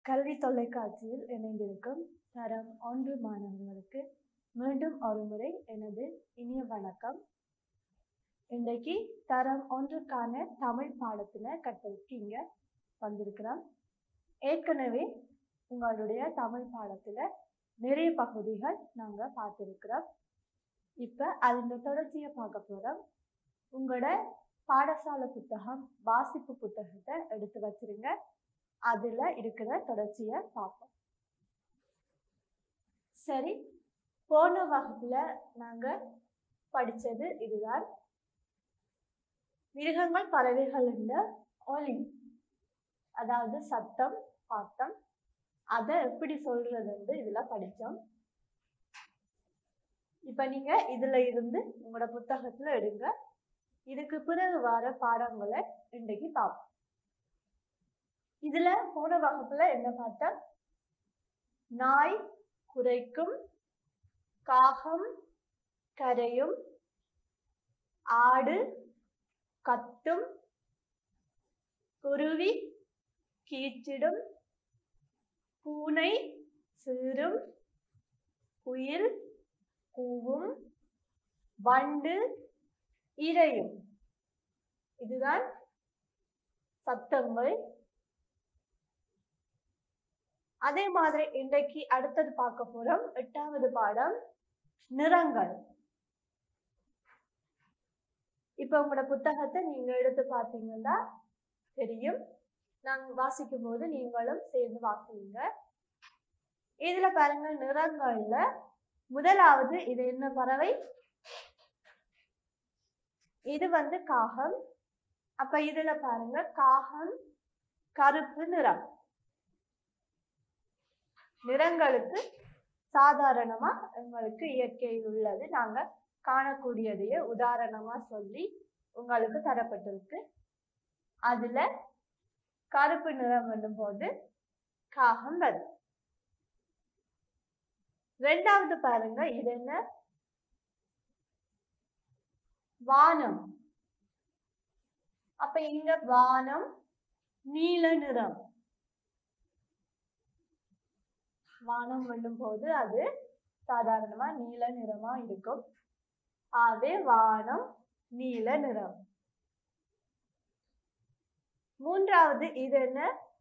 கல்வி தொலைக்காட்சியில் இணைந்திருக்கும் தரம் ஒன்று மாணவர்களுக்கு மீண்டும் ஒருமுறை எனது இனிய வணக்கம் இன்றைக்கு தரம் ஒன்றுக்கான தமிழ் பாடத்தினை கற்பதற்கு இங்க வந்திருக்கிறோம் ஏற்கனவே உங்களுடைய தமிழ் பாடத்துல நிறைய பகுதிகள் நாங்க பார்த்திருக்கிறோம் இப்ப அதன் தொடர்ச்சியை பார்க்க போறோம் உங்களோட பாடசாலை புத்தகம் வாசிப்பு புத்தகத்தை எடுத்து வச்சிருங்க அதுல இருக்கிற தொடர்ச்சியை பார்ப்போம் சரி போன வகுப்புல நாங்க படிச்சது இதுதான் மிருகங்கள் பறவைகள் என்ற ஒலி அதாவது சத்தம் பாட்டம் அதை எப்படி சொல்றதுன்னு இதுல படிச்சோம் இப்ப நீங்க இதுல இருந்து உங்களோட புத்தகத்துல எடுங்க இதுக்கு பிறகு வர பாடங்களை இன்றைக்கு பார்ப்போம் இதுல போன வகுப்புல என்ன பார்த்தோம் நாய் குரைக்கும் காகம் கரையும் ஆடு கத்தும் குருவி கீச்சிடும் பூனை சீரும் குயில் கூவும் வண்டு இரையும் இதுதான் சத்தங்கள் அதே மாதிரி இன்றைக்கு அடுத்தது பார்க்க போறோம் எட்டாவது பாடம் நிறங்கள் இப்ப உங்களோட புத்தகத்தை நீங்க எடுத்து பார்த்தீங்கன்னா தெரியும் நாங்க வாசிக்கும் போது நீங்களும் சேர்ந்து வாசிங்க இதுல பாருங்க நிறங்கள்ல முதலாவது இது என்ன பறவை இது வந்து காகம் அப்ப இதுல பாருங்க காகம் கருப்பு நிறம் நிறங்களுக்கு சாதாரணமா உங்களுக்கு இயற்கையில் உள்ளது நாங்க காணக்கூடியதையே உதாரணமா சொல்லி உங்களுக்கு தரப்பட்டிருக்கு அதுல கருப்பு நிறம் என்னும் போது காகம் வரும் ரெண்டாவது பாருங்க இது என்ன வானம் அப்ப இங்க வானம் நீல நிறம் வானம் வெல்லும் போது அது சாதாரணமா நீல நிறமா இருக்கும் ஆகவே வானம் நீல நிறம் மூன்றாவது இது என்ன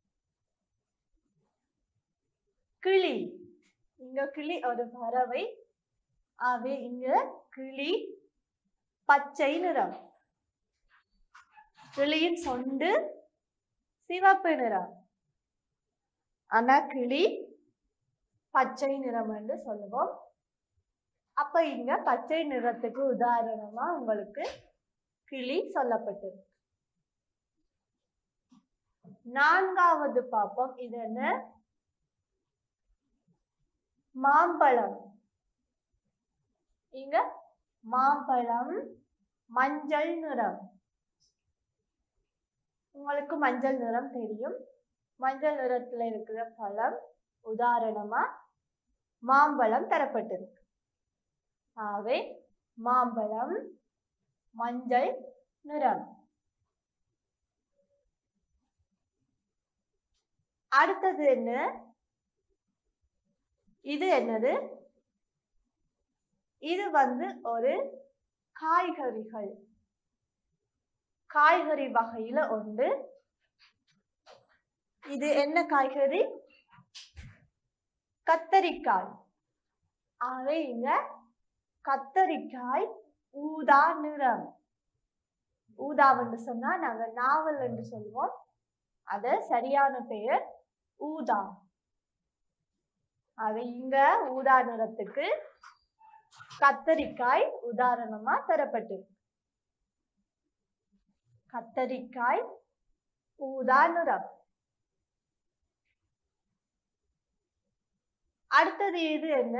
கிளி இங்க கிளி ஒரு பறவை ஆகவே இங்க கிளி பச்சை நிறம் கிளியின் சொண்டு சிவப்பு நிறம் ஆனா கிளி பச்சை நிறம் என்று சொல்லுவோம் அப்ப இங்க பச்சை நிறத்துக்கு உதாரணமா உங்களுக்கு கிளி சொல்லப்பட்டிருக்கு நான்காவது பாப்போம் இது என்ன மாம்பழம் இங்க மாம்பழம் மஞ்சள் நிறம் உங்களுக்கு மஞ்சள் நிறம் தெரியும் மஞ்சள் நிறத்துல இருக்கிற பழம் உதாரணமா மாம்பழம் தரப்பட்டிருக்கு ஆகவே மாம்பழம் மஞ்சள் நிறம் அடுத்தது என்ன இது என்னது இது வந்து ஒரு காய்கறிகள் காய்கறி வகையில ஒன்று இது என்ன காய்கறி கத்தரிக்காய் ஆகவே இங்க கத்தரிக்காய் ஊதா நிறம் ஊதாவென்று சொன்னா நாங்க நாவல் என்று சொல்லுவோம் அத சரியான பெயர் ஊதா அது இங்க ஊதா நிறத்துக்கு கத்தரிக்காய் உதாரணமா தரப்பட்டிருக்கு கத்தரிக்காய் ஊதா நிறம் அடுத்தது இது என்ன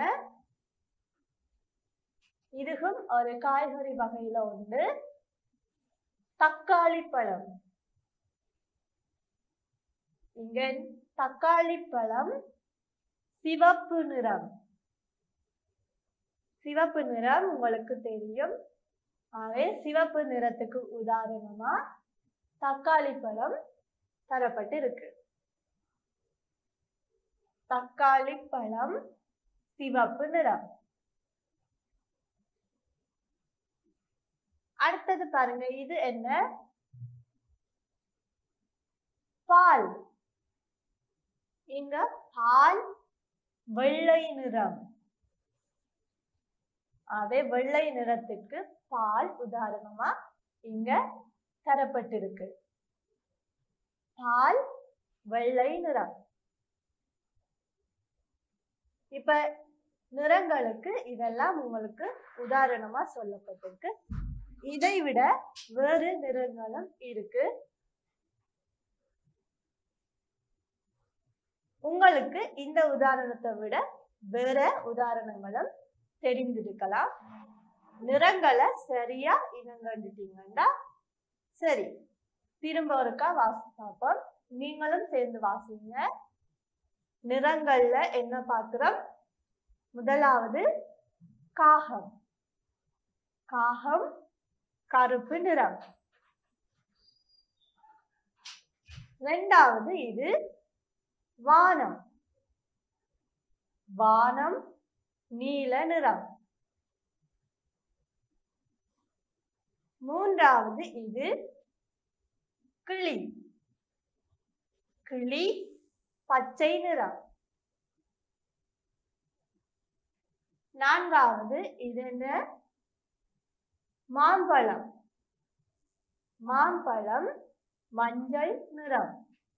இதுவும் ஒரு காய்கறி வகையில உண்டு தக்காளி பழம் இங்க தக்காளி பழம் சிவப்பு நிறம் சிவப்பு நிறம் உங்களுக்கு தெரியும் ஆகவே சிவப்பு நிறத்துக்கு உதாரணமா தக்காளி பழம் தரப்பட்டு இருக்கு தக்காளி பழம் சிவப்பு நிறம் அடுத்தது பாருங்க இது என்ன பால் இங்க பால் வெள்ளை நிறம் அதே வெள்ளை நிறத்துக்கு பால் உதாரணமா இங்க தரப்பட்டிருக்கு பால் வெள்ளை நிறம் இப்ப நிறங்களுக்கு இதெல்லாம் உங்களுக்கு உதாரணமா சொல்லப்பட்டிருக்கு இதை விட வேறு நிறங்களும் இருக்கு உங்களுக்கு இந்த உதாரணத்தை விட வேற உதாரணங்களும் தெரிந்திருக்கலாம் நிறங்களை சரியா இனங்கண்டுட்டீங்கன்னா சரி திரும்ப ஒருக்கா வாசி பார்ப்போம் நீங்களும் சேர்ந்து வாசிங்க நிறங்கள்ல என்ன பார்க்கிறோம் முதலாவது காகம் காகம் கருப்பு நிறம் இரண்டாவது இது வானம் வானம் நீல நிறம் மூன்றாவது இது கிளி கிளி பச்சை நிறம் நான்காவது இது என்ன மாம்பழம் மாம்பழம் மஞ்சள் நிறம்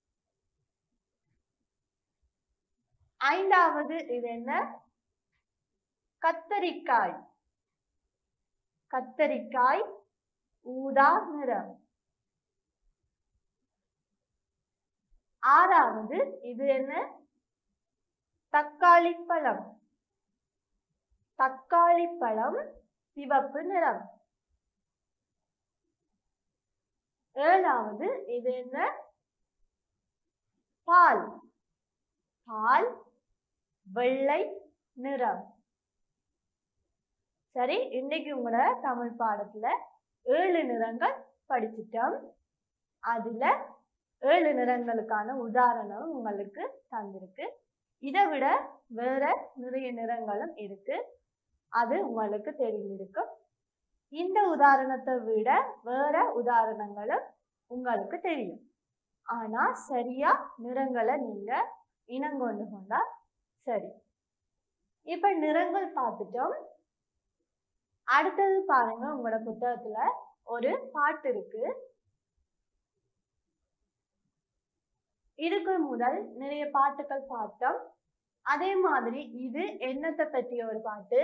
ஐந்தாவது இது என்ன கத்தரிக்காய் கத்தரிக்காய் ஊதா நிறம் ஆறாவது இது என்ன தக்காளி பழம் தக்காளி பழம் சிவப்பு நிறம் ஏழாவது இது என்ன பால் பால் வெள்ளை நிறம் சரி இன்னைக்கு உங்களோட தமிழ் பாடத்துல ஏழு நிறங்கள் படிச்சிட்டோம் அதுல ஏழு நிறங்களுக்கான உதாரணம் உங்களுக்கு தந்திருக்கு இதை விட வேற நிறைய நிறங்களும் இருக்கு அது உங்களுக்கு தெரிஞ்சிருக்கும் இந்த உதாரணத்தை விட வேற உதாரணங்களும் உங்களுக்கு தெரியும் ஆனா சரியா நிறங்களை நீங்க இனங்கொண்டு கொண்டா சரி இப்ப நிறங்கள் பார்த்துட்டோம் அடுத்தது பாருங்க உங்களோட புத்தகத்துல ஒரு பாட்டு இருக்கு இதுக்கு முதல் நிறைய பாட்டுகள் பார்த்தோம் அதே மாதிரி இது என்னத்தை பற்றிய ஒரு பாட்டு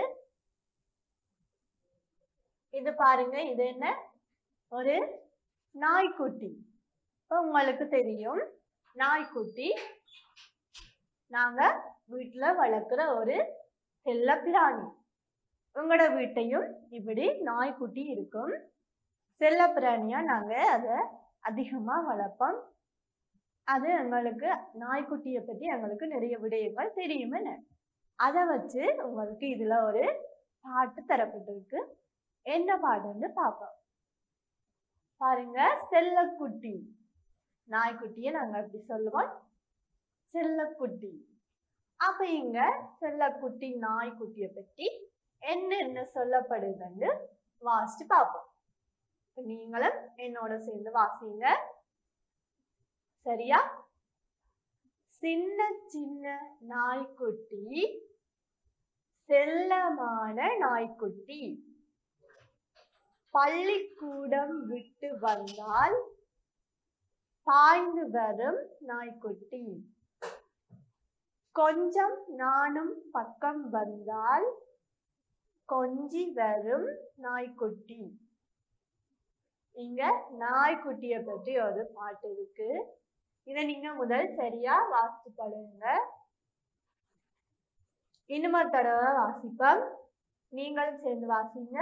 இது பாருங்க இது என்ன ஒரு நாய்க்குட்டி இப்ப உங்களுக்கு தெரியும் நாய்க்குட்டி நாங்க வீட்டுல வளர்க்குற ஒரு செல்ல பிராணி உங்களோட வீட்டையும் இப்படி நாய்க்குட்டி இருக்கும் செல்ல பிராணியா நாங்க அதை அதிகமா வளர்ப்போம் அது எங்களுக்கு நாய்க்குட்டியை பத்தி எங்களுக்கு நிறைய விடயங்கள் தெரியும் என்ன அதை வச்சு உங்களுக்கு இதுல ஒரு பாட்டு தரப்பட்டிருக்கு என்ன பாட்டுன்னு பார்ப்போம் பாருங்க செல்லக்குட்டி நாய்க்குட்டியை நாங்க அப்படி சொல்லுவோம் செல்லக்குட்டி அப்ப இங்க செல்லக்குட்டி நாய்க்குட்டியை பற்றி என்னென்ன சொல்லப்படுதுன்னு வாசிச்சு பார்ப்போம் இப்ப நீங்களும் என்னோட சேர்ந்து வாசிங்க சரியா சின்ன சின்ன நாய்க்குட்டி செல்லமான நாய்க்குட்டி பள்ளிக்கூடம் விட்டு வந்தால் பாய்ந்து வரும் நாய்க்குட்டி கொஞ்சம் நானும் பக்கம் வந்தால் கொஞ்சி வரும் நாய்க்குட்டி இங்க நாய்க்குட்டிய பற்றி ஒரு பாட்டு இருக்கு இத நீங்க முதல் சரியா வாசிச்சு பழகுங்க இன்னும் ஒரு தடவை வாசிப்போம் நீங்களும் சேர்ந்து வாசிங்க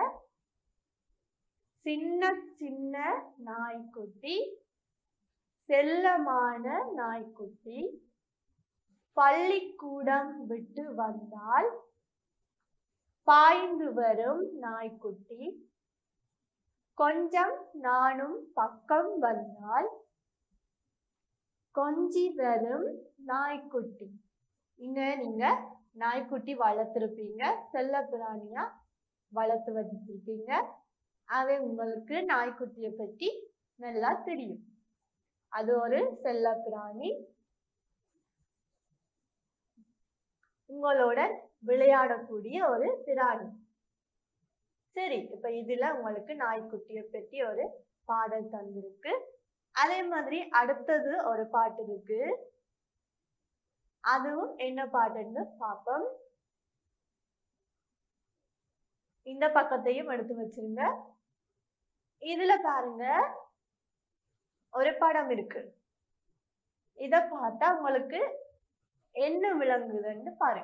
சின்ன சின்ன நாய்க்குட்டி செல்லமான நாய்க்குட்டி பள்ளிக்கூடம் விட்டு வந்தால் பாய்ந்து வரும் நாய்க்குட்டி கொஞ்சம் நானும் பக்கம் வந்தால் கொஞ்சி வரும் நாய்க்குட்டி இங்க நீங்க நாய்க்குட்டி வளர்த்துருப்பீங்க செல்ல பிராணியா வளர்த்து வச்சிருப்பீங்க அவை உங்களுக்கு நாய்க்குட்டிய பற்றி நல்லா தெரியும் அது ஒரு செல்ல பிராணி உங்களோட விளையாடக்கூடிய ஒரு பிராணி சரி இப்ப இதுல உங்களுக்கு நாய்க்குட்டிய பற்றி ஒரு பாடல் தந்திருக்கு அதே மாதிரி அடுத்தது ஒரு பாட்டு இருக்கு அதுவும் என்ன பாட்டுன்னு பார்ப்போம் இந்த பக்கத்தையும் எடுத்து வச்சிருங்க இதுல பாருங்க ஒரு படம் இருக்கு இத பார்த்தா உங்களுக்கு என்ன விளங்குதுன்னு பாருங்க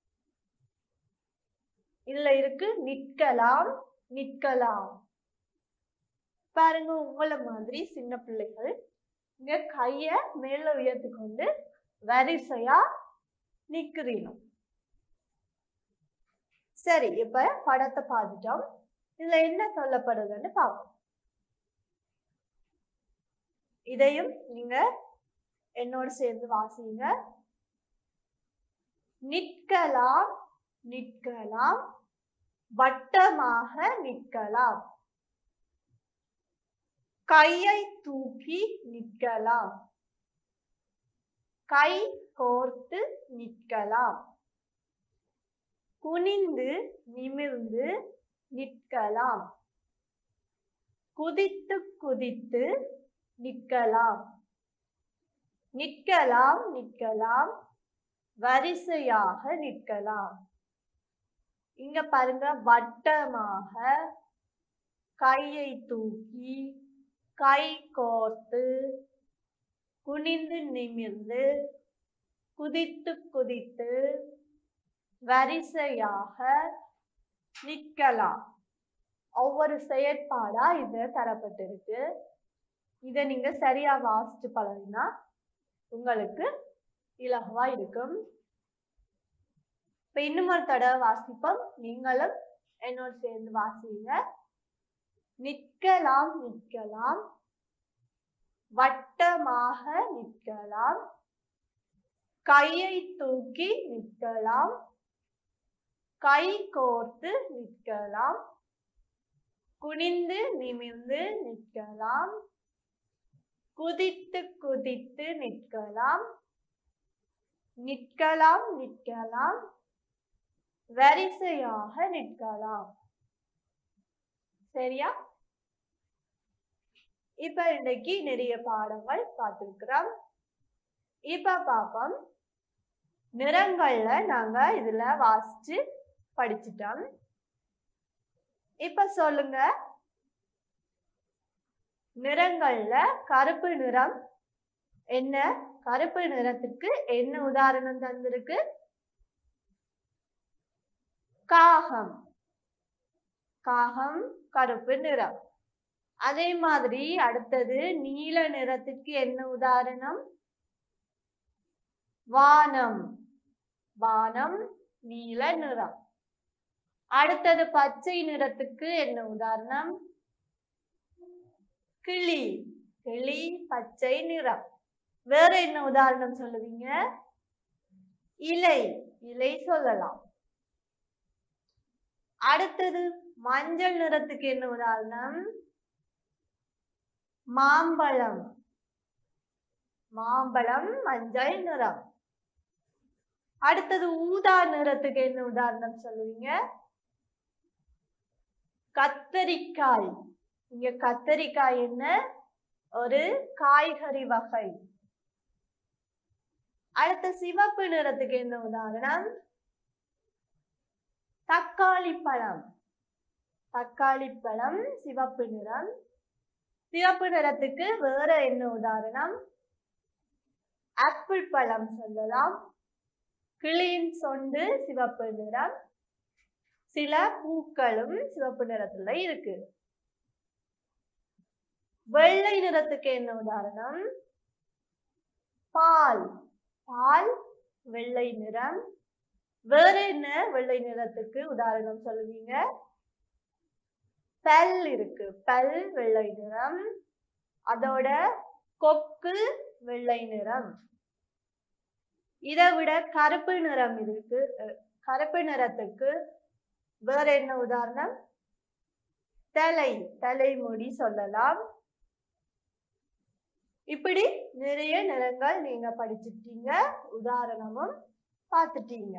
இதுல இருக்கு நிற்கலாம் நிற்கலாம் பாருங்க உங்களை மாதிரி சின்ன பிள்ளைகள் இங்க கைய மேல உயர்த்தி கொண்டு வரிசையா நிக்கிறீங்க சரி இப்ப படத்தை பார்த்துட்டோம் இதுல என்ன சொல்லப்படுதுன்னு பார்ப்போம் இதையும் நீங்க என்னோட சேர்ந்து வாசிங்க நிற்கலாம் நிற்கலாம் வட்டமாக நிற்கலாம் கையை தூக்கி நிற்கலாம் கை கோர்த்து நிற்கலாம் குனிந்து நிமிர்ந்து நிற்கலாம் குதித்து குதித்து நிற்கலாம் நிற்கலாம் நிற்கலாம் வரிசையாக நிற்கலாம் இங்க பாருங்க வட்டமாக கையை தூக்கி கை கோர்த்து குனிந்து நிமிர்ந்து குதித்து குதித்து வரிசையாக நிற்கலாம் ஒவ்வொரு செயற்பாடா இது தரப்பட்டிருக்கு இதை நீங்க சரியா வாசிச்சு பழகினா உங்களுக்கு இலகுவா இருக்கும் இப்ப இன்னும் ஒரு தடவை வாசிப்போம் நீங்களும் என்னோட சேர்ந்து வாசிங்க நிற்கலாம் நிற்கலாம் வட்டமாக நிற்கலாம் கையை தூக்கி நிற்கலாம் கை கோர்த்து நிற்கலாம் குனிந்து நிமிர்ந்து நிற்கலாம் குதித்து குதித்து நிற்கலாம் நிற்கலாம் நிற்கலாம் வரிசையாக நிற்கலாம் சரியா இப்ப இன்னைக்கு நிறைய பாடங்கள் பார்த்திருக்கிறோம் இப்ப பாப்போம் நிறங்கள்ல நாங்க இதுல வாசிச்சு படிச்சிட்டோம் இப்ப சொல்லுங்க நிறங்கள்ல கருப்பு நிறம் என்ன கருப்பு நிறத்துக்கு என்ன உதாரணம் தந்திருக்கு காகம் காகம் கருப்பு நிறம் அதே மாதிரி அடுத்தது நீல நிறத்துக்கு என்ன உதாரணம் வானம் வானம் நீல நிறம் அடுத்தது பச்சை நிறத்துக்கு என்ன உதாரணம் கிளி கிளி பச்சை நிறம் வேற என்ன உதாரணம் சொல்லுவீங்க இலை இலை சொல்லலாம் அடுத்தது மஞ்சள் நிறத்துக்கு என்ன உதாரணம் மாம்பழம் மாம்பழம் மஞ்சள் நிறம் அடுத்தது ஊதா நிறத்துக்கு என்ன உதாரணம் சொல்லுவீங்க கத்தரிக்காய் இங்க கத்தரிக்காய் என்ன ஒரு காய்கறி வகை அடுத்த சிவப்பு நிறத்துக்கு என்ன உதாரணம் தக்காளி பழம் தக்காளி பழம் சிவப்பு நிறம் சிவப்பு நிறத்துக்கு வேற என்ன உதாரணம் ஆப்பிள் பழம் சொல்லலாம் கிளியின் சொண்டு சிவப்பு நிறம் சில பூக்களும் சிவப்பு நிறத்துல இருக்கு வெள்ளை நிறத்துக்கு என்ன உதாரணம் பால் பால் வெள்ளை நிறம் வேற என்ன வெள்ளை நிறத்துக்கு உதாரணம் சொல்லுவீங்க பல் இருக்கு பல் வெள்ளை நிறம் அதோட கொக்கு வெள்ளை நிறம் இதை விட கருப்பு நிறம் இருக்கு அஹ், கருப்பு நிறத்துக்கு வேற என்ன உதாரணம் தலை தலைமுடி சொல்லலாம் இப்படி நிறைய நிறங்கள் நீங்க படிச்சிட்டீங்க உதாரணமும் பார்த்துட்டீங்க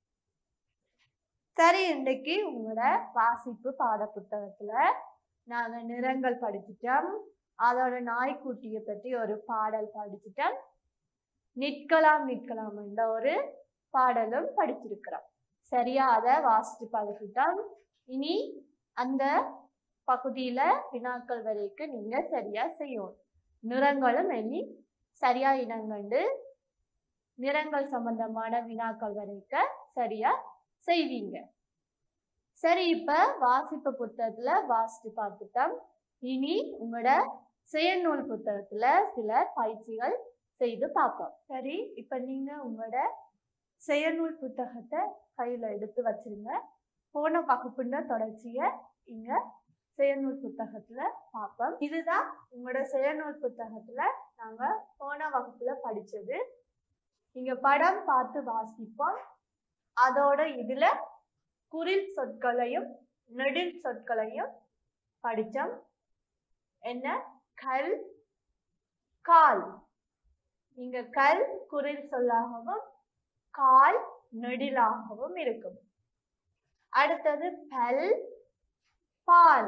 சரி இன்னைக்கு உங்களோட வாசிப்பு பாட புத்தகத்துல நாங்க நிறங்கள் படிச்சிட்டோம் அதோட நாய்க்குட்டியை பற்றி ஒரு பாடல் படிச்சிட்டோம் நிற்கலாம் நிற்கலாம் என்ற ஒரு பாடலும் படிச்சிருக்கிறோம் சரியா அதை வாசிச்சு பழகிட்டோம் இனி அந்த பகுதியில வினாக்கள் வரைக்கும் நீங்க சரியா செய்யணும் நிறங்களும் எண்ணி சரியா இனங்கண்டு நிறங்கள் சம்பந்தமான வினாக்கள் வரைக்கும் சரியா செய்வீங்க சரி இப்ப வாசிப்பு புத்தகத்துல வாசிச்சு பார்த்துட்டோம் இனி உங்களோட செயல்நூல் புத்தகத்துல சில பயிற்சிகள் செய்து பார்ப்போம் சரி இப்ப நீங்க உங்களோட செயல்நூல் புத்தகத்தை கையில எடுத்து வச்சிருங்க போன வகுப்புன்ற தொடர்ச்சிய இங்க செயல்நூல் புத்தகத்துல பார்ப்போம் இதுதான் உங்களோட செயல்நூல் புத்தகத்துல நாங்க போன வகுப்புல படிச்சது இங்க படம் பார்த்து வாசிப்போம் அதோட இதுல குறில் சொற்களையும் நெடில் சொற்களையும் படிச்சோம் என்ன கல் கால் இங்க கல் குறில் சொல்லாகவும் கால் நெடிலாகவும் இருக்கும் அடுத்தது பல் பால்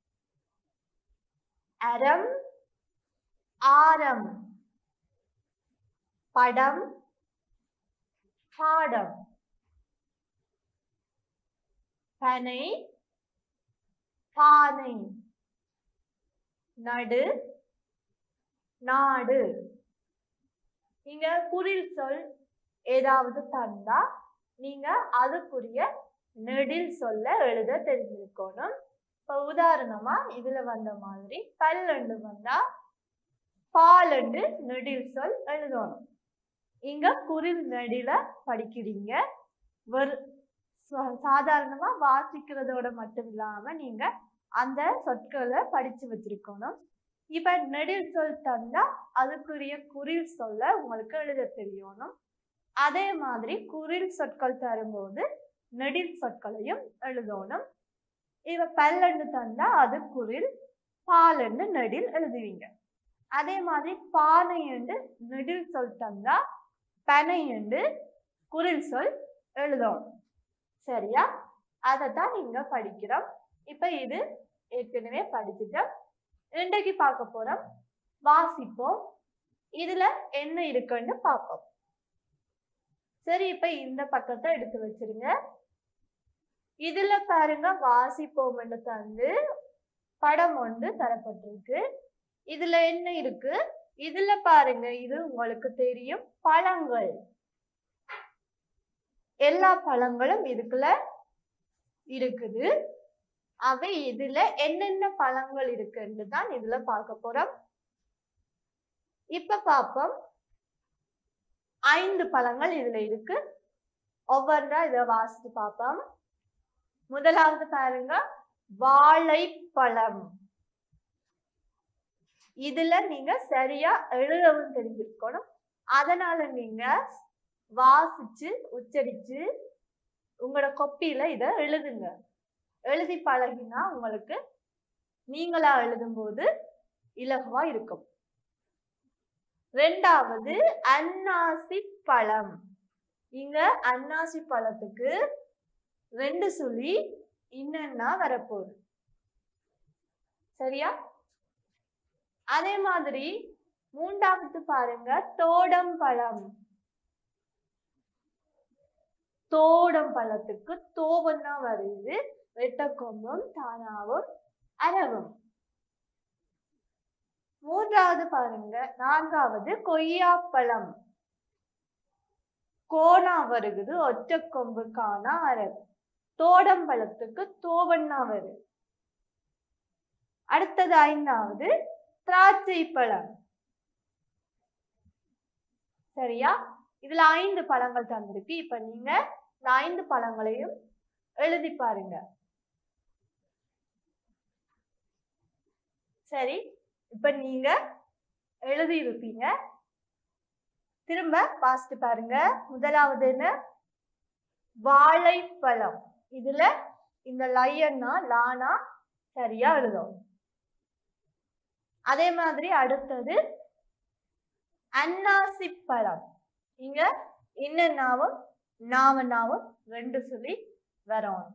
அரம் ஆரம் படம் பாடம் பனை பானை நடு நாடு இங்க குறில் சொல் ஏதாவது தந்தா நீங்க அதுக்குரிய நெடில் சொல்ல எழுத தெரிஞ்சிருக்கணும் இப்ப உதாரணமா இதுல வந்த மாதிரி பல்லண்டு வந்தா பாலண்டு நெடில் சொல் எழுதணும் இங்க குறில் நெடில படிக்கிறீங்க வெறு சா- சாதாரணமா வாசிக்கிறதோட மட்டும் இல்லாம நீங்க அந்த சொற்களை படிச்சு வச்சிருக்கணும் இப்ப நெடில் சொல் தந்தா அதுக்குரிய குறில் சொல்ல உங்களுக்கு எழுத தெரியணும் அதே மாதிரி குறில் சொற்கள் தரும்போது நெடில் சொற்களையும் எழுதணும் இவ பல்லண்டு தந்தா அது குறில் பாலண்டு நெடில் எழுதுவீங்க அதே மாதிரி பானை என்று நெடில் சொல் தந்தா பனை என்று குறில் சொல் எழுதணும் சரியா அதைத்தான் நீங்க படிக்கிறோம் இப்ப இது ஏற்கனவே படிச்சுட்டோம் இன்றைக்கு பார்க்க போறோம் வாசிப்போம் இதுல என்ன இருக்குன்னு பார்ப்போம் சரி இப்ப இந்த பக்கத்தை எடுத்து வச்சிருங்க இதுல பாருங்க வாசிப்போம்னு தந்து படம் ஒன்று தரப்பட்டிருக்கு இதுல என்ன இருக்கு இதுல பாருங்க இது உங்களுக்கு தெரியும் பழங்கள் எல்லா பழங்களும் இதுக்குள்ள இருக்குது அவை இதுல என்னென்ன பழங்கள் இருக்குன்னு தான் இதுல பார்க்க போறோம் இப்ப பார்ப்போம் ஐந்து பழங்கள் இதுல இருக்கு ஒவ்வொன்றா இத வாசித்து பார்ப்போம் முதலாவது பாருங்க வாழைப்பழம் இதுல நீங்க சரியா எழுதவும் தெரிஞ்சிருக்கணும் அதனால நீங்க வாசிச்சு உச்சரிச்சு உங்களோட கொப்பியில இத எழுதுங்க எழுதி பழகினா உங்களுக்கு நீங்களா எழுதும்போது இலகுவா இருக்கும் ரெண்டாவது அன்னாசி பழம் இங்க அன்னாசி பழத்துக்கு ரெண்டு சுழி இன்னன்னா வரப்போகுது சரியா அதே மாதிரி மூன்றாவது பாருங்க தோடம் பழம் தோடம் பழத்துக்கு தோபம் தான் வருது வெட்டக்கொம்பும் தானாவும் அரவும் மூன்றாவது பாருங்க நான்காவது கொய்யாப்பழம் கோணா வருகுது ஒற்றை கொம்பு காணா அரவு தோடம் பழத்துக்கு தோவண்ணா வருது அடுத்தது ஐந்தாவது திராட்சை பழம் சரியா இதுல ஐந்து பழங்கள் தந்திருக்கு இப்ப நீங்க இந்த ஐந்து பழங்களையும் எழுதி பாருங்க சரி இப்ப நீங்க எழுதி இருப்பீங்க திரும்ப வாசித்து பாருங்க முதலாவது என்ன வாழைப்பழம் இதுல இந்த லையன்னா லானா சரியா எழுதும் அதே மாதிரி அடுத்தது அன்னாசி பழம் இங்க இன்னனாவும் நாவனாவும் ரெண்டு சொல்லி வரணும்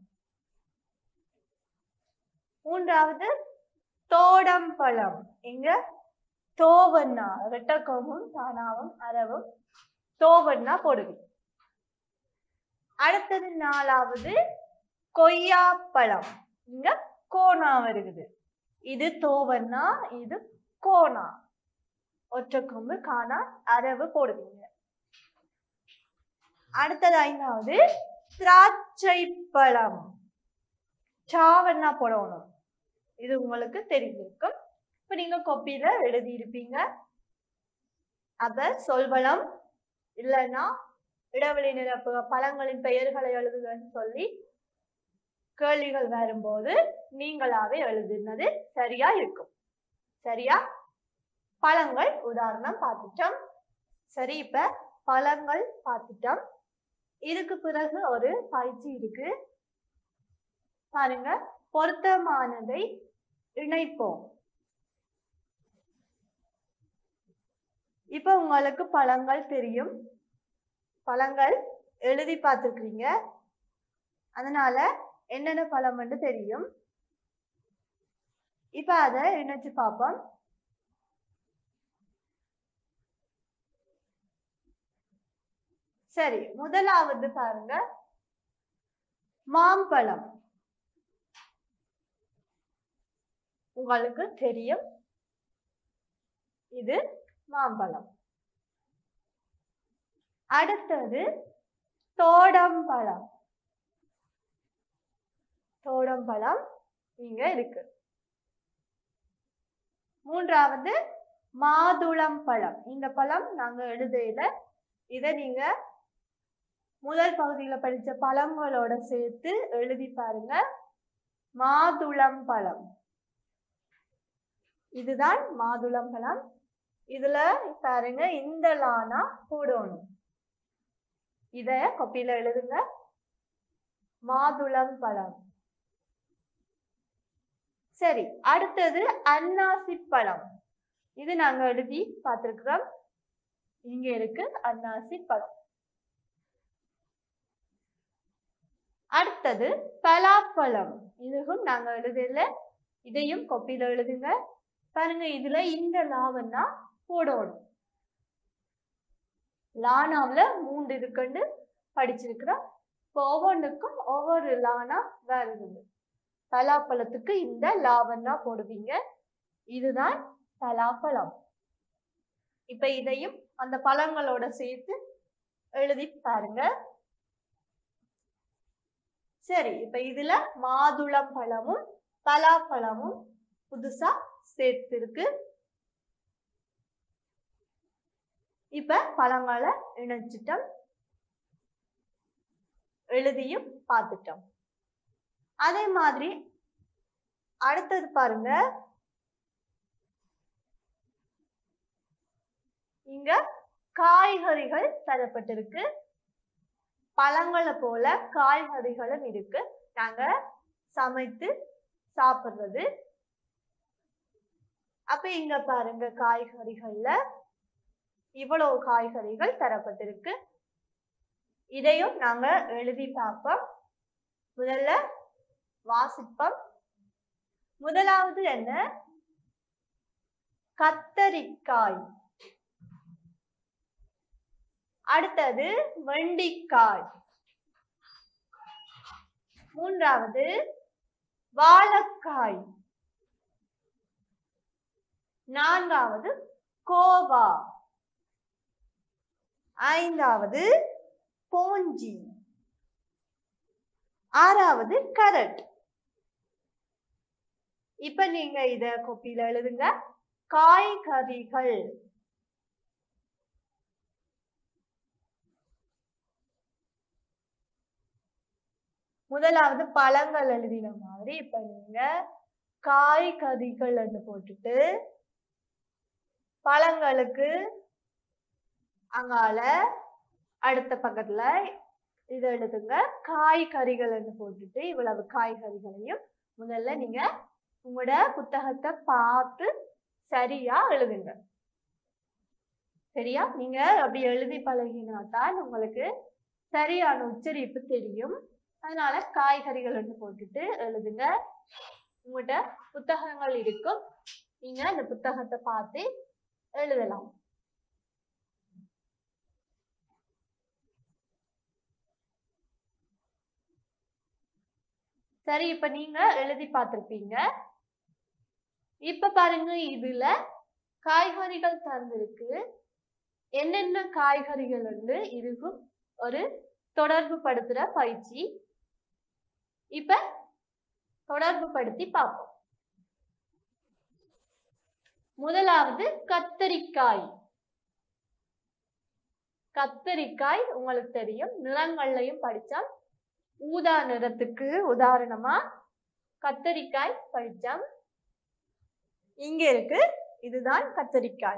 மூன்றாவது தோடம்பழம் இங்க தோவண்ணா ரெட்டக்கோமும் தானாவும் அரவும் தோவண்ணா போடுவி அடுத்தது நாலாவது கொய்யாப்பழம் இங்க கோணா வருகுது இது தோவண்ணா இது கோணா ஒற்றை கொம்பு காணா அரவு போடுவீங்க அடுத்தது ஐந்தாவது திராட்சை பழம் சாவண்ணா போடணும் இது உங்களுக்கு தெரிஞ்சிருக்கும் இப்ப நீங்க கொப்பியில எழுதி இருப்பீங்க அப்ப சொல்வளம் இல்லைன்னா இடைவெளி நிரப்புக பழங்களின் பெயர்களை எழுதுகன்னு சொல்லி கேள்விகள் வரும்போது நீங்களாவே எழுதினது சரியா இருக்கும் சரியா பழங்கள் உதாரணம் பார்த்துட்டோம் சரி இப்ப பழங்கள் பார்த்துட்டோம் இதுக்கு பிறகு ஒரு பயிற்சி இருக்கு பாருங்க பொருத்தமானதை இணைப்போம் இப்ப உங்களுக்கு பழங்கள் தெரியும் பழங்கள் எழுதி பார்த்துருக்கீங்க அதனால என்னென்ன பழம் வந்து தெரியும் இப்ப அதை இணைச்சு பார்ப்போம் சரி முதலாவது பாருங்க மாம்பழம் உங்களுக்கு தெரியும் இது மாம்பழம் அடுத்தது தோடம்பழம் தோடம்பழம் இங்க இருக்கு மூன்றாவது மாதுளம் பழம் இந்த பழம் நாங்க எழுதையில இத நீங்க முதல் பகுதியில படிச்ச பழங்களோட சேர்த்து எழுதி பாருங்க மாதுளம் பழம் இதுதான் மாதுளம் பழம் இதுல பாருங்க இந்த லானா போடணும் இத கொப்பியில எழுதுங்க மாதுளம் பழம் சரி அடுத்தது அன்னாசி பழம் இது நாங்க எழுதி பார்த்திருக்கிறோம் இங்க இருக்கு அன்னாசி பழம் அடுத்தது பலாப்பழம் இதுவும் நாங்க எழுதல இதையும் கொப்பியில எழுதுங்க பாருங்க இதுல இந்த லாவன்னா போடணும் லானாவுல மூன்று இருக்குன்னு படிச்சிருக்கிறோம் இப்போ ஒவ்வொன்றுக்கும் ஒவ்வொரு லானா வருது பலாப்பழத்துக்கு இந்த லாவன்னா போடுவீங்க இதுதான் பலாப்பழம் இப்ப இதையும் அந்த பழங்களோட சேர்த்து எழுதி பாருங்க சரி இப்ப இதுல மாதுளம் பழமும் பலாப்பழமும் புதுசா சேர்த்திருக்கு இப்ப பழங்களை இணைச்சிட்டோம் எழுதியும் பார்த்துட்டோம் அதே மாதிரி அடுத்தது பாருங்க இங்க காய்கறிகள் தரப்பட்டிருக்கு பழங்களை போல காய்கறிகளும் இருக்கு நாங்க சமைத்து சாப்பிடுறது அப்ப இங்க பாருங்க காய்கறிகள்ல இவ்வளவு காய்கறிகள் தரப்பட்டிருக்கு இதையும் நாங்க எழுதி பார்ப்போம் முதல்ல வாசிப்போம் முதலாவது என்ன கத்தரிக்காய் அடுத்தது வெண்டிக்காய் மூன்றாவது வாழைக்காய் நான்காவது கோவா ஐந்தாவது போஞ்சி ஆறாவது கரட் இப்ப நீங்க இத கொப்பியில எழுதுங்க காய்கறிகள் முதலாவது பழங்கள் எழுதின மாதிரி இப்ப நீங்க காய்கறிகள் போட்டுட்டு பழங்களுக்கு அங்கால அடுத்த பக்கத்துல இதை எழுதுங்க காய்கறிகள்னு போட்டுட்டு இவ்வளவு காய்கறிகளையும் முதல்ல நீங்க உங்களோட புத்தகத்தை பார்த்து சரியா எழுதுங்க சரியா நீங்க அப்படி எழுதி பழகினாதான் உங்களுக்கு சரியான உச்சரிப்பு தெரியும் அதனால காய்கறிகள்னு போட்டுட்டு எழுதுங்க உங்கள்கிட்ட புத்தகங்கள் இருக்கும் நீங்க அந்த புத்தகத்தை பார்த்து எழுதலாம் சரி இப்ப நீங்க எழுதி பார்த்திருப்பீங்க இப்ப பாருங்க இதுல காய்கறிகள் தந்திருக்கு என்னென்ன காய்கறிகள் வந்து இருக்கும் ஒரு தொடர்பு படுத்துற பயிற்சி இப்ப தொடர்பு படுத்தி பார்ப்போம் முதலாவது கத்தரிக்காய் கத்தரிக்காய் உங்களுக்கு தெரியும் நிறங்கள்லையும் படிச்சோம் ஊதா நிறத்துக்கு உதாரணமா கத்தரிக்காய் படிச்சோம் இங்க இருக்கு இதுதான் கத்தரிக்காய்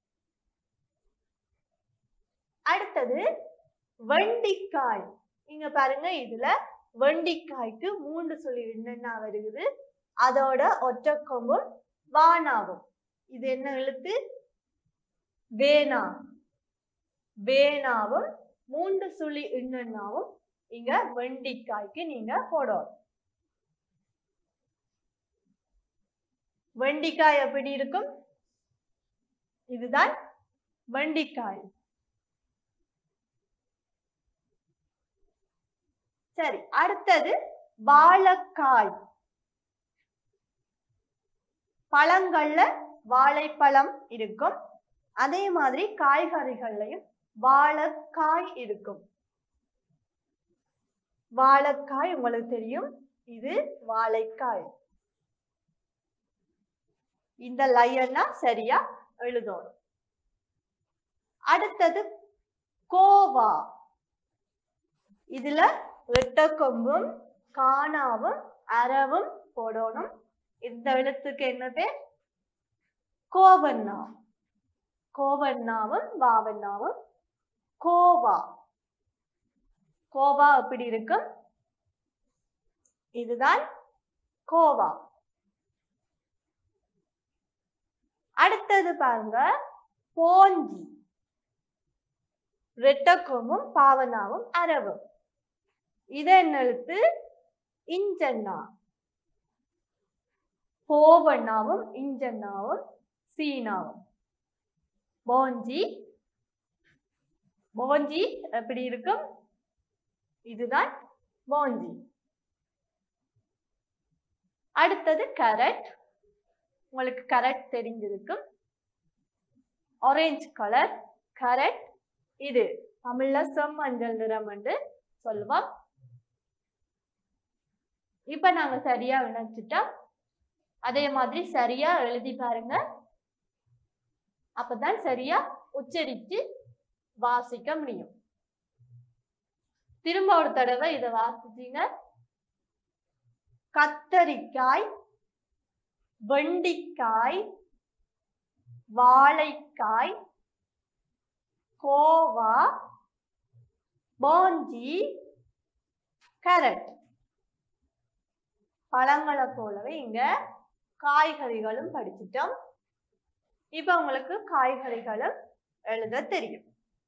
அடுத்தது வெண்டிக்காய் இங்க பாருங்க இதுல வெண்டிக்காய்க்கு மூன்று சொல்லி என்னென்ன வருகுது அதோட ஒற்றை கொம்பும் வானாவும் இது என்ன எழுத்து வேணா வேணாவும் மூன்று சுழி என்னென்னாவும் இங்க வெண்டிக்காய்க்கு நீங்க போடணும் வெண்டிக்காய் எப்படி இருக்கும் இதுதான் வெண்டிக்காய் சரி அடுத்தது வாழைக்காய் பழங்கள்ல வாழைப்பழம் இருக்கும் அதே மாதிரி காய்கறிகள்லயும் வாழைக்காய் இருக்கும் வாழைக்காய் உங்களுக்கு தெரியும் இது வாழைக்காய் இந்த லைன்னா சரியா எழுதணும் அடுத்தது கோவா இதுல வெட்டக்கொம்பும் காணாவும் அரவும் போடணும் இந்த எழுத்துக்கு என்ன பேர் கோவண்ணா கோவண்ணாவும் வாவண்ணாவும் கோவா கோவா எப்படி இருக்கும் இதுதான் கோவா அடுத்தது பாருங்க போஞ்சி ரெட்டக்கோமும் பாவனாவும் அரவும் இது என்ன எழுத்து இஞ்சன்னா போவண்ணாவும் இஞ்சன்னாவும் சீனாவும் போஞ்சி போஞ்சி எப்படி இருக்கும் இதுதான் போஞ்சி அடுத்தது கரட் உங்களுக்கு கரட் தெரிஞ்சிருக்கும் ஆரஞ்சு கலர் கரட் இது தமிழ்ல செம்மஞ்சள் நிறம் என்று சொல்லுவோம் இப்ப நாங்க சரியா விளைச்சிட்டோம் அதே மாதிரி சரியா எழுதி பாருங்க அப்பதான் சரியா உச்சரித்து வாசிக்க முடியும் திரும்ப ஒரு தடவை இதை வாசிச்சீங்க கத்தரிக்காய் வெண்டிக்காய் வாழைக்காய் கோவா போஞ்சி கேரட் பழங்களை போலவே இங்க காய்கறிகளும் படிச்சிட்டோம் இப்ப உங்களுக்கு காய்கறிகளும் எழுத தெரியும்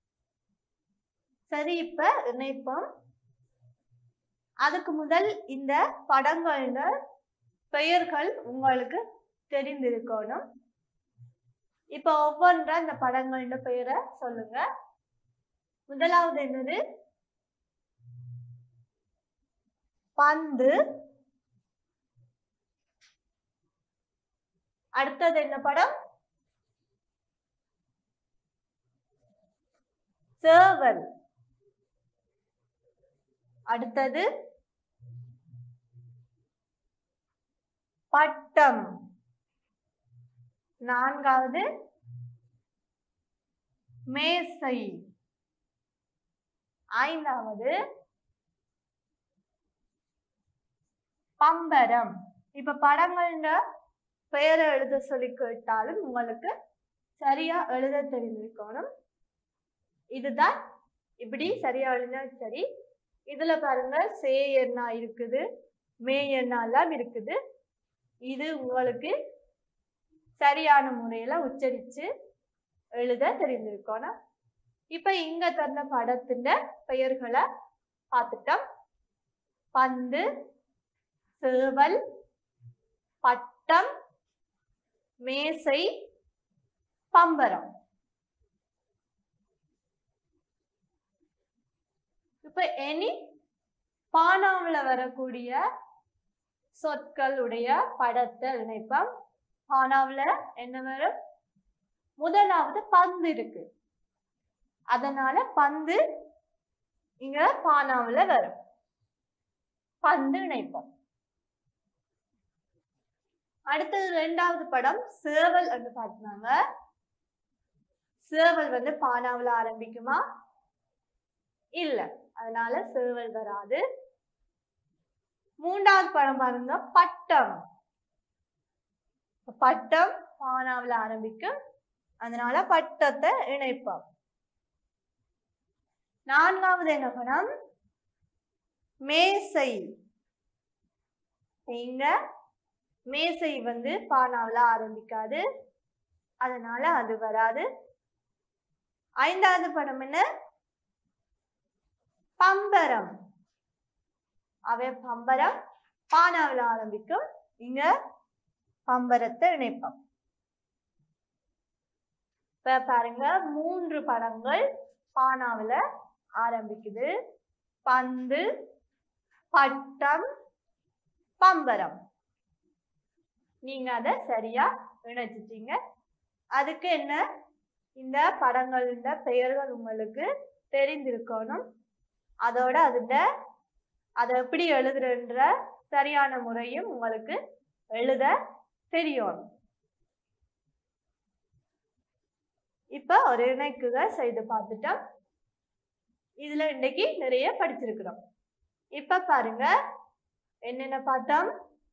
சரி இப்ப இணைப்போம் அதுக்கு முதல் இந்த படங்கள பெயர்கள் உங்களுக்கு தெரிந்திருக்கணும் இப்ப ஒவ்வொன்றா இந்த படங்களோட பெயரை சொல்லுங்க முதலாவது என்னது பந்து அடுத்தது என்ன படம் சேவல் அடுத்தது பட்டம் நான்காவது மேசை ஐந்தாவது பம்பரம் இப்ப படங்கள்ல பெயரை எழுத சொல்லி கேட்டாலும் உங்களுக்கு சரியா எழுத தெரிஞ்சிருக்கணும் இதுதான் இப்படி சரியா எழுதினா சரி இதுல பாருங்க சே எண்ணா இருக்குது மே எண்ணா எல்லாம் இருக்குது இது உங்களுக்கு சரியான முறையில உச்சரிச்சு எழுத தெரிந்திருக்கணும் இப்ப இங்க தந்த படத்தின் பெயர்களை பார்த்துட்டோம் பந்து சேவல் பட்டம் மேசை பம்பரம் இப்ப எனி பானாவுல வரக்கூடிய சொற்களுடைய படத்தை இணைப்போம் பானாவுல என்ன வரும் முதலாவது பந்து இருக்கு அதனால பந்து இங்க பானாவுல வரும் பந்து இணைப்போம் அடுத்தது ரெண்டாவது படம் சேவல் என்று பார்த்தாங்க சேவல் வந்து பானாவுல ஆரம்பிக்குமா இல்ல அதனால சேவல் வராது மூன்றாவது படம் பாருங்க பட்டம் பட்டம் பானாவுல ஆரம்பிக்கும் அதனால பட்டத்தை இணைப்போம் நான்காவது என்ன படம் மேசை இங்க மேசை வந்து பானாவுல ஆரம்பிக்காது அதனால அது வராது ஐந்தாவது படம் என்ன பம்பரம் அவை பம்பரம் பானாவில் ஆரம்பிக்கும் இங்க பம்பரத்தை இணைப்போம் இப்ப பாருங்க மூன்று படங்கள் பானாவுல ஆரம்பிக்குது பந்து பட்டம் பம்பரம் நீங்க அதை சரியா இணைச்சிட்டீங்க அதுக்கு என்ன இந்த படங்களோட பெயர்கள் உங்களுக்கு தெரிந்திருக்கணும் அதோட அதுல அதை எப்படி எழுதுறன்ற சரியான முறையும் உங்களுக்கு எழுத தெரியணும் இப்ப ஒரு இணைக்குக செய்து பார்த்துட்டோம் இதுல இன்னைக்கு நிறைய படிச்சிருக்கிறோம் இப்ப பாருங்க என்னென்ன பார்த்தோம்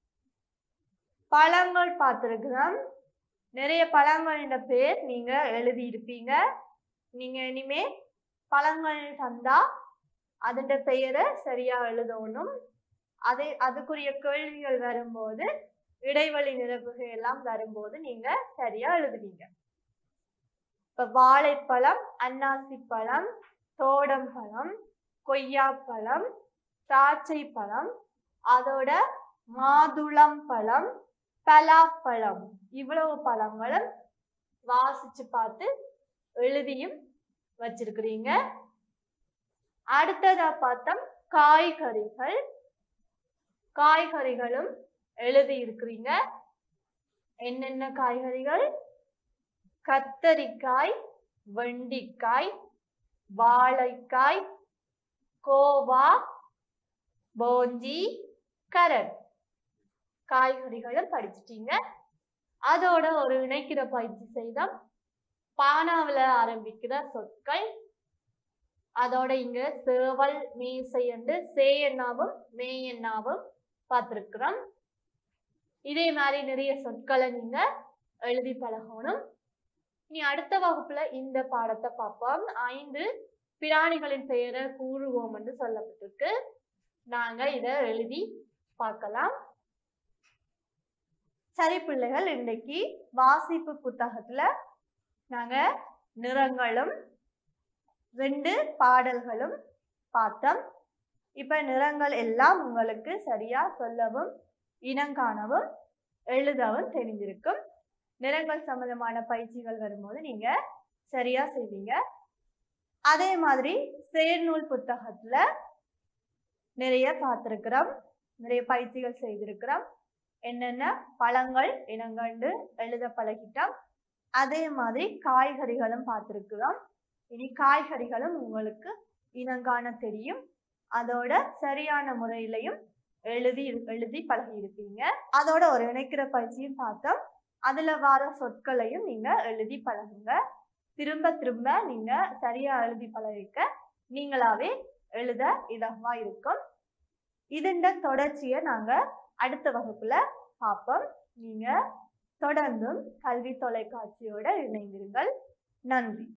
பழங்கள் பார்த்திருக்கிறோம் நிறைய பழங்களோட பேர் நீங்க எழுதி இருப்பீங்க நீங்க இனிமே பழங்கள் தந்தா அதோட பெயரை சரியா எழுதணும் அதை அதுக்குரிய கேள்விகள் வரும்போது இடைவெளி நிரப்புகள் எல்லாம் வரும்போது நீங்க சரியா எழுதுவீங்க இப்ப வாழைப்பழம் அன்னாசி பழம் தோடம் பழம் கொய்யாப்பழம் திராட்சை பழம் அதோட மாதுளம் பழம் பலாப்பழம் இவ்வளவு பழங்களும் வாசிச்சு பார்த்து எழுதியும் வச்சிருக்கிறீங்க அடுத்ததா பார்த்தோம் காய்கறிகள் காய்கறிகளும் எழுதி இருக்கிறீங்க என்னென்ன காய்கறிகள் கத்தரிக்காய் வெண்டிக்காய் வாழைக்காய் கோவா போஞ்சி கரட் காய்கறிகளும் படிச்சிட்டீங்க அதோட ஒரு இணைக்கிற பயிற்சி செய்தோம் பானாவுல ஆரம்பிக்கிற சொற்கள் அதோட இங்க சேவல் மீசை என்று சே எண்ணாவும் மே எண்ணாவும் பார்த்திருக்கிறோம் இதே மாதிரி நிறைய சொற்களை நீங்க எழுதி பழகணும் இனி அடுத்த வகுப்புல இந்த பாடத்தை பார்ப்போம் ஐந்து பிராணிகளின் பெயரை கூறுவோம் என்று சொல்லப்பட்டிருக்கு நாங்க இத எழுதி பார்க்கலாம் சரி பிள்ளைகள் இன்னைக்கு வாசிப்பு புத்தகத்துல நாங்க நிறங்களும் ரெண்டு பாடல்களும் பார்த்தோம் இப்ப நிறங்கள் எல்லாம் உங்களுக்கு சரியா சொல்லவும் இனங்காணவும் எழுதவும் தெரிஞ்சிருக்கும் நிறங்கள் சம்பந்தமான பயிற்சிகள் வரும்போது நீங்க சரியா செய்வீங்க அதே மாதிரி சேர்நூல் புத்தகத்துல நிறைய பார்த்திருக்கிறோம் நிறைய பயிற்சிகள் செய்திருக்கிறோம் என்னென்ன பழங்கள் இனங்கண்டு எழுத பழகிட்டோம் அதே மாதிரி காய்கறிகளும் பார்த்திருக்கிறோம் இனி காய்கறிகளும் உங்களுக்கு இனங்காண தெரியும் அதோட சரியான முறையிலையும் எழுதி எழுதி பழகி இருப்பீங்க அதோட ஒரு இணைக்கிற பயிற்சியும் பார்த்தோம் அதுல வர சொற்களையும் நீங்க எழுதி பழகுங்க திரும்ப திரும்ப நீங்க சரியா எழுதி பழகிக்க நீங்களாவே எழுத இதமா இருக்கும் இதுண்ட தொடர்ச்சியை நாங்க அடுத்த வகுப்புல பார்ப்போம் நீங்க தொடர்ந்தும் கல்வி தொலைக்காட்சியோட இணைந்திருங்கள் நன்றி